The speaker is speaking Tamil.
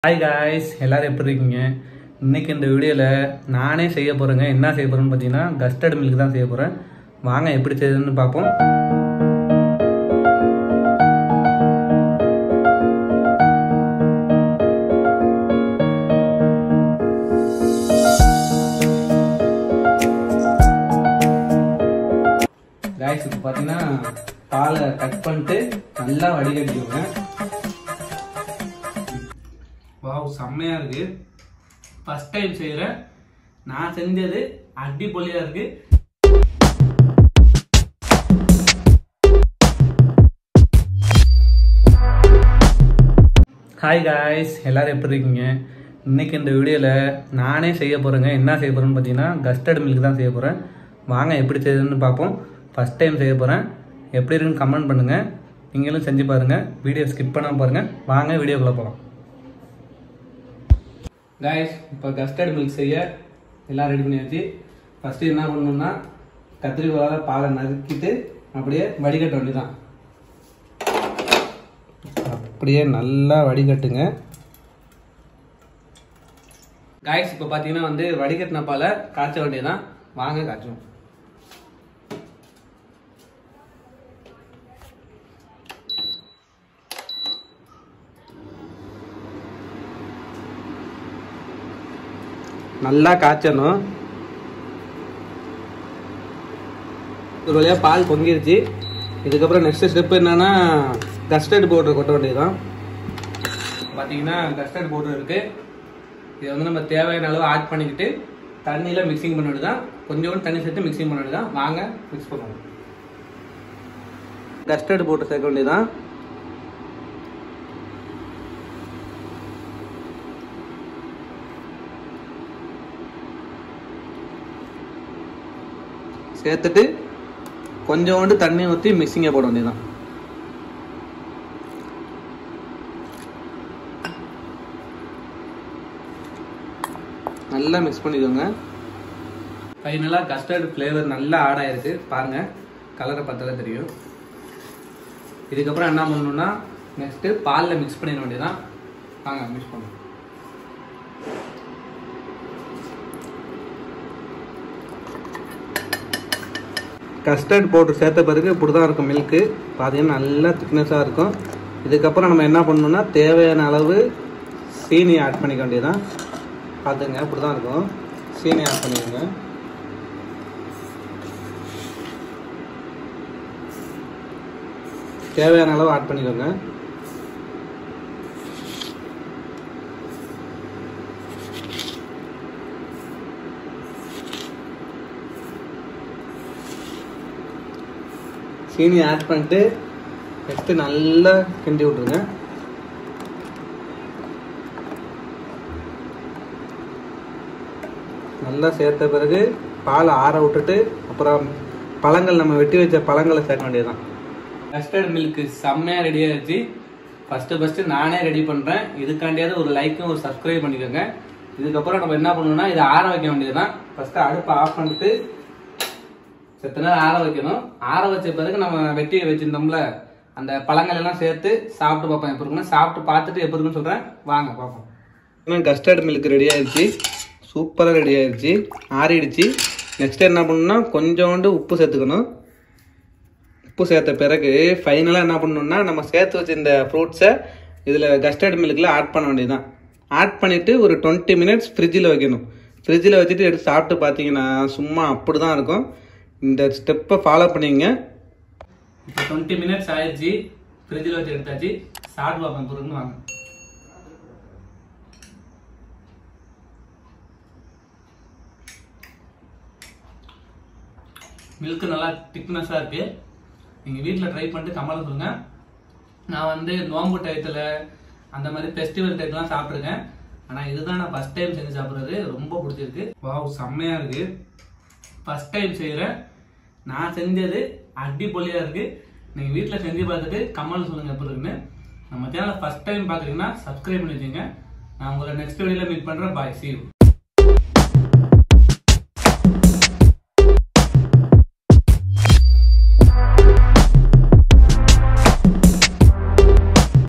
ஹாய் காய்ஸ் எல்லாரும் எப்படி இருக்கீங்க இன்னைக்கு இந்த வீடியோவில் நானே செய்ய போகிறேங்க என்ன செய்ய போகிறேன்னு பார்த்தீங்கன்னா கஸ்டர்ட் மில்க் தான் செய்ய போகிறேன் வாங்க எப்படி செய்யுதுன்னு பார்ப்போம் காய்ஸ் இப்போ பார்த்தீங்கன்னா பாலை கட் பண்ணிட்டு நல்லா வடிகட்டிக்கோங்க வாவ் செம்மையா இருக்கு ஃபர்ஸ்ட் டைம் செய்யறேன் நான் செஞ்சது அடிப்பொலியா இருக்கு ஹாய் காய்ஸ் எல்லாரும் எப்படி இருக்கீங்க இன்னைக்கு இந்த வீடியோவில் நானே செய்ய போகிறேங்க என்ன செய்ய போகிறேன்னு பார்த்தீங்கன்னா கஸ்டர்ட் மில்க் தான் செய்ய போகிறேன் வாங்க எப்படி செய்யுதுன்னு பார்ப்போம் ஃபர்ஸ்ட் டைம் செய்ய போகிறேன் எப்படி இருக்குன்னு கமெண்ட் பண்ணுங்கள் நீங்களும் செஞ்சு பாருங்கள் வீடியோ ஸ்கிப் பண்ணாமல் பாருங்கள் வாங்க வீடியோக்குள்ளே போகலாம் காய்ஸ் இப்போ கஸ்டர்ட் மில்க் செய்ய எல்லாம் ரெடி பண்ணியாச்சு ஃபஸ்ட்டு என்ன பண்ணணும்னா கத்திரிக்கோலால் பாலை நறுக்கிட்டு அப்படியே வடிகட்ட வேண்டியதான் அப்படியே நல்லா வடிகட்டுங்க காய்ஸ் இப்போ பார்த்தீங்கன்னா வந்து வடிகட்டின பாலை காய்ச்ச வேண்டியதான் வாங்க காய்ச்சுவோம் நல்லா காய்ச்சணும் ஒரு வழியாக பால் பொங்கிருச்சு இதுக்கப்புறம் நெக்ஸ்ட் ஸ்டெப் என்னன்னா கஸ்டர்ட் பவுடர் கொட்ட வேண்டியதுதான் பார்த்தீங்கன்னா கஸ்டர்ட் பவுடர் இருக்கு இதை வந்து நம்ம தேவையான அளவு ஆட் பண்ணிக்கிட்டு தண்ணியில் மிக்சிங் பண்ண வேண்டியதான் கொஞ்சோண்டு தண்ணி சேர்த்து மிக்சிங் பண்ண வேண்டியதான் வாங்க மிக்ஸ் பண்ணுவோம் கஸ்டர்ட் பவுடர் சேர்க்க வேண்டியதான் சேர்த்துட்டு கொஞ்சோண்டு தண்ணி ஊற்றி மிக்சிங்கை போட வேண்டியதான் நல்லா மிக்ஸ் பண்ணிக்கோங்க ஃபைனலாக கஸ்டர்ட் ஃப்ளேவர் நல்லா ஆட் ஆயிருக்கு பாருங்க கலரை பார்த்தாலே தெரியும் இதுக்கப்புறம் என்ன பண்ணணும்னா நெக்ஸ்ட்டு பாலில் மிக்ஸ் பண்ணிட வேண்டியதான் வாங்க மிக்ஸ் பண்ணுவோம் கஸ்டர்ட் பவுடர் சேர்த்த பிறகு இப்படி தான் இருக்கும் மில்க்கு பார்த்தீங்கன்னா நல்லா திக்னஸாக இருக்கும் இதுக்கப்புறம் நம்ம என்ன பண்ணணும்னா தேவையான அளவு சீனி ஆட் பண்ணிக்க வேண்டியதான் பார்த்துங்க இப்படி தான் இருக்கும் சீனி ஆட் பண்ணிக்கோங்க தேவையான அளவு ஆட் பண்ணிக்கோங்க சீனி ஆட் பண்ணிட்டு நெக்ஸ்ட்டு நல்லா கிண்டி விட்ருங்க நல்லா சேர்த்த பிறகு பாலை ஆற விட்டுட்டு அப்புறம் பழங்கள் நம்ம வெட்டி வச்ச பழங்களை சேர்க்க வேண்டியதுதான் கஸ்டர்ட் மில்க் செம்மையாக ரெடி ஆயிடுச்சு ஃபஸ்ட்டு ஃபஸ்ட்டு நானே ரெடி பண்ணுறேன் இதுக்காண்டியாவது ஒரு லைக்கும் ஒரு சப்ஸ்கிரைப் பண்ணிக்கோங்க இதுக்கப்புறம் நம்ம என்ன பண்ணணும்னா இதை ஆற வைக்க வேண்டியதுதான் ஃபஸ்ட்டு அடுப்பை ஆஃப் பண்ணிட்டு செத்த நேரம் ஆற வைக்கணும் ஆற வச்ச பிறகு நம்ம வெட்டி வச்சிருந்தோம்ல அந்த பழங்கள் எல்லாம் சேர்த்து சாப்பிட்டு பார்ப்போம் எப்படி இருக்குன்னு சாப்பிட்டு பார்த்துட்டு எப்படி இருக்குன்னு சொல்கிறேன் வாங்க பார்ப்போம் கஸ்டர்ட் மில்க் ரெடி ஆயிடுச்சு சூப்பராக ரெடி ஆயிடுச்சு ஆறிடுச்சு நெக்ஸ்ட் என்ன பண்ணணும்னா கொஞ்சோண்டு உப்பு சேர்த்துக்கணும் உப்பு சேர்த்த பிறகு ஃபைனலாக என்ன பண்ணணும்னா நம்ம சேர்த்து வச்சிருந்த ஃப்ரூட்ஸை இதில் கஸ்டர்ட் மில்கில் ஆட் பண்ண வேண்டியதுதான் ஆட் பண்ணிவிட்டு ஒரு டுவெண்ட்டி மினிட்ஸ் ஃப்ரிட்ஜில் வைக்கணும் ஃப்ரிட்ஜில் வச்சுட்டு எடுத்து சாப்பிட்டு பார்த்தீங்கன்னா சும்மா அப்படி தான் இருக்கும் இந்த ஸ்டெப்பை ஃபாலோ பண்ணிங்க இப்போ டுவெண்ட்டி மினிட்ஸ் ஆயிடுச்சு ஃப்ரிட்ஜில் வச்சு எடுத்தாச்சு சாப்பிட்டு பார்ப்பேன் பொருள்னு வாங்க மில்க் நல்லா திக்னஸாக இருக்குது நீங்கள் வீட்டில் ட்ரை பண்ணிட்டு கமலை சொல்லுங்கள் நான் வந்து நோம்பு டயத்தில் அந்த மாதிரி ஃபெஸ்டிவல் டயத்துலாம் சாப்பிட்ருக்கேன் ஆனால் இதுதான் நான் ஃபஸ்ட் டைம் செஞ்சு சாப்பிட்றது ரொம்ப பிடிச்சிருக்கு வாவ் செம்மையாக இருக்குது ஃபஸ்ட் டைம் செய்கிறேன் நான் செஞ்சது அடிப்பொலியாக இருக்குது நீங்கள் வீட்டில் செஞ்சு பார்த்துட்டு கமல் சொல்லுங்கள் எப்படி இருக்குன்னு நம்ம சேனலை ஃபஸ்ட் டைம் பார்க்குறீங்கன்னா சப்ஸ்கிரைப் பண்ணி வச்சுங்க நான் உங்களை நெக்ஸ்ட் வீடியோவில் மீட் பண்ணுறேன் பாய் சி யூ